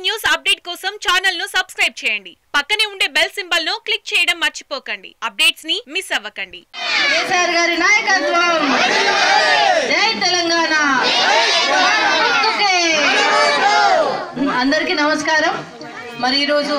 News update కోసం channel ను subscribe చేయండి పక్కనే ఉండే బెల్ సింబల్ ను క్లిక్ చేయడం మర్చిపోకండి అప్డేట్స్ ని మిస్ అవ్వకండి కేసీఆర్ గారి నాయకత్వం జై తెలంగాణ ఓకే. అందరికీ నమస్కారం మరి ఈరోజు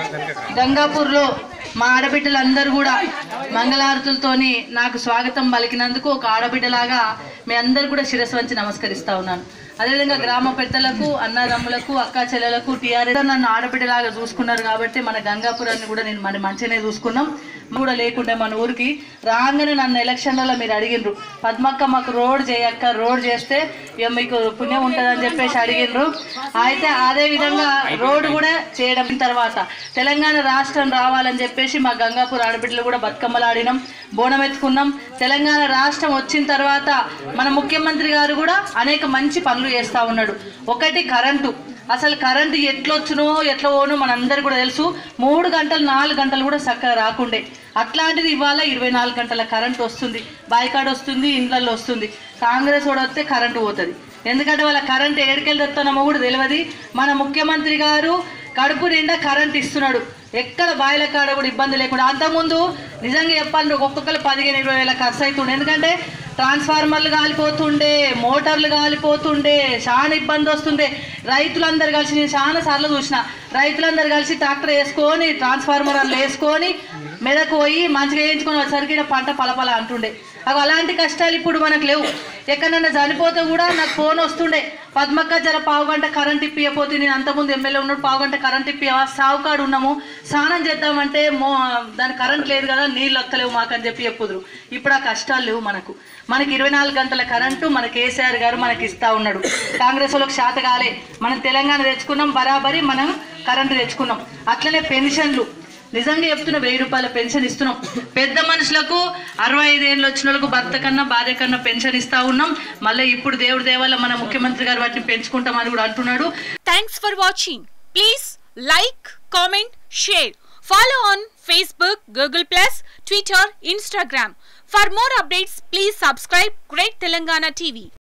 గంగాపూర్లో మా ఆడబిడ్డలందరూ కూడా మంగళారతులతోని నాకు స్వాగతం పలికినందుకు ఒక ఆడబిడ్డలాగా మీ అందరు కూడా శిరస్సు వంచి నమస్కరిస్తా ఉన్నాను అదేవిధంగా గ్రామ పెద్దలకు అన్నదమ్ములకు అక్క చెల్లెలకు టీఆర్ఎస్ నన్ను ఆడబిడ్డలాగా చూసుకున్నారు కాబట్టి మన గంగాపురాన్ని కూడా నేను మన మంచిగానే చూసుకున్నాం కూడా లేకుండే మన ఊరికి రాగానే నన్ను ఎలక్షన్లలో మీరు అడిగినరు పద్మక్క మాకు రోడ్ చేయక్క రోడ్ చేస్తే ఇక మీకు పుణ్యం ఉంటుందని చెప్పేసి అడిగినరు అయితే అదే విధంగా రోడ్డు కూడా చేయడం తర్వాత తెలంగాణ రాష్ట్రం రావాలని చెప్పేసి మా గంగాపూర్ ఆడబిడ్డలు కూడా బతుకమ్మలు ఆడినాం బోనం ఎత్తుకున్నాం తెలంగాణ రాష్ట్రం వచ్చిన తర్వాత మన ముఖ్యమంత్రి గారు కూడా అనేక మంచి పనులు చేస్తూ ఉన్నాడు ఒకటి కరెంటు అసలు కరెంటు ఎట్లొచ్చునో ఎట్లా పోనో మనందరు కూడా తెలుసు మూడు గంటలు నాలుగు గంటలు కూడా చక్కగా రాకుండే అట్లాంటిది ఇవాళ ఇరవై నాలుగు గంటల కరెంట్ వస్తుంది బాయికాడ వస్తుంది ఇండ్లలో వస్తుంది కాంగ్రెస్ కూడా వస్తే కరెంటు పోతుంది ఎందుకంటే వాళ్ళ కరెంట్ ఏడికెళ్ళి తెస్తానమో కూడా తెలియదు మన ముఖ్యమంత్రి గారు కడుపు నిండా కరెంట్ ఇస్తున్నాడు ఎక్కడ బాయిల కాడ కూడా ఇబ్బంది లేకుండా అంతకుముందు నిజంగా చెప్పాలంటే ఒక్కొక్కరు పదిహేను ఇరవై వేల ఖర్చు అవుతుండే ఎందుకంటే ట్రాన్స్ఫార్మర్లు కాలిపోతుండే మోటార్లు కాలిపోతుండే చాలా ఇబ్బంది వస్తుండే రైతులందరూ కలిసి నేను చాలా సార్లు చూసిన రైతులందరూ కలిసి ట్రాక్టర్ వేసుకొని ట్రాన్స్ఫార్మర్ అందులో వేసుకొని మెదకు పోయి మంచిగా వేయించుకొని వచ్చేసరికి ఈడ పంట పలపల అంటుండే అవి అలాంటి కష్టాలు ఇప్పుడు మనకు లేవు ఎక్కడన్నా చనిపోతే కూడా నాకు ఫోన్ వస్తుండే పద్మక్క జర పావు గంట కరెంట్ ఇప్పియపోతే నేను అంతకుముందు ఎమ్మెల్యే ఉన్నాడు పావు గంట కరెంట్ ఇప్పియవా సావుకాడు ఉన్నాము స్నానం చేద్దామంటే మో దాని కరెంట్ లేదు కదా నీళ్ళు వస్తలేవు మాకు అని చెప్పి చెప్పుదురు ఇప్పుడు ఆ కష్టాలు లేవు మనకు మనకి ఇరవై నాలుగు గంటల కరెంటు మన కేసీఆర్ గారు మనకి ఇస్తా ఉన్నాడు కాంగ్రెస్ వాళ్ళకి శాత కాలే మనం తెలంగాణ తెచ్చుకున్నాం బరాబరి మనం కరెంటు తెచ్చుకున్నాం అట్లనే పెన్షన్లు నిజంగా చెప్తున్న వెయ్యి రూపాయల పెన్షన్ ఇస్తున్నాం పెద్ద మనుషులకు అరవై ఐదేళ్ళు వచ్చిన వాళ్ళకు భర్త కన్నా భార్య కన్నా పెన్షన్ ఇస్తా ఉన్నాం మళ్ళీ ఇప్పుడు దేవుడి దేవాల మన ముఖ్యమంత్రి గారు వాటిని పెంచుకుంటామని కూడా అంటున్నాడు thanks for watching please like comment share follow on Facebook Google plus Twitter Instagram for more updates please subscribe great Telangana TV